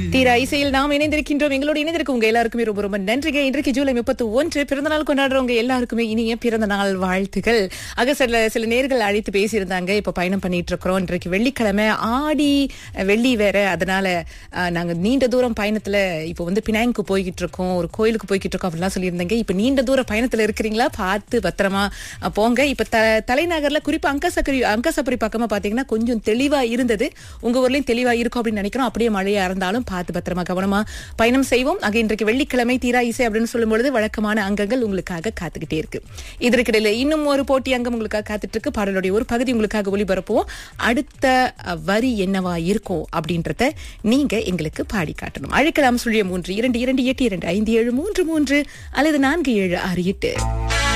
தீரா இசையில் நாம் இணைந்திருக்கின்றோம் எங்களோடு இணைந்திருக்கும் உங்க எல்லாருக்குமே ரொம்ப ரொம்ப நன்றிங்க இன்றைக்கு ஜூலை முப்பத்தி ஒன்று பிறந்தநாள் கொண்டாடுறவங்க எல்லாருக்குமே இனிய பிறந்த நாள் வாழ்த்துகள் ஆக சில சில நேர்கள் அழைத்து பேசியிருந்தாங்க இப்ப பயணம் பண்ணிட்டு இருக்கிறோம் இன்றைக்கு வெள்ளிக்கிழமை ஆடி வெள்ளி வேற அதனால அஹ், நாங்க நீண்ட தூரம் பயணத்துல இப்போ வந்து பினாங்கு போய்கிட்டு இருக்கோம் ஒரு கோயிலுக்கு போய்கிட்டு இருக்கோம் அப்படிலாம் சொல்லியிருந்தாங்க இப்ப நீண்ட தூர பயணத்துல இருக்கிறீங்களா பார்த்து பத்திரமா அஹ், போங்க இப்ப த தலைநகர்ல குறிப்பா அங்கசக்கரி அங்கசப்பரி பக்கமா பாத்தீங்கன்னா கொஞ்சம் தெளிவா இருந்தது உங்க ஊர்லயும் தெளிவா இருக்கும் அப்படின்னு நினைக்கிறோம் அப்படியே மழையா இருந்தாலும் பார்த்து பத்திரமா கவனமா பயணம் செய்வோம் ஆக இன்றைக்கு வெள்ளிக்கிழமை தீரா இசை அப்படின்னு சொல்லும் பொழுது வழக்கமான அங்கங்கள் உங்களுக்காக காத்துக்கிட்டே இருக்கு இதற்கிடையில இன்னும் ஒரு போட்டி அங்கம் உங்களுக்காக காத்துட்டு இருக்கு பாடலுடைய ஒரு பகுதி உங்களுக்காக ஒளிபரப்புவோம் அடுத்த அஹ், வரி என்னவா இருக்கும் அப்படின்றத நீங்க எங்களுக்கு பாடி காட்டணும் அழைக்கலாம் சுழிய மூன்று இரண்டு இரண்டு எட்டு இரண்டு ஐந்து ஏழு மூன்று மூன்று அல்லது நான்கு ஏழு ஆறு எட்டு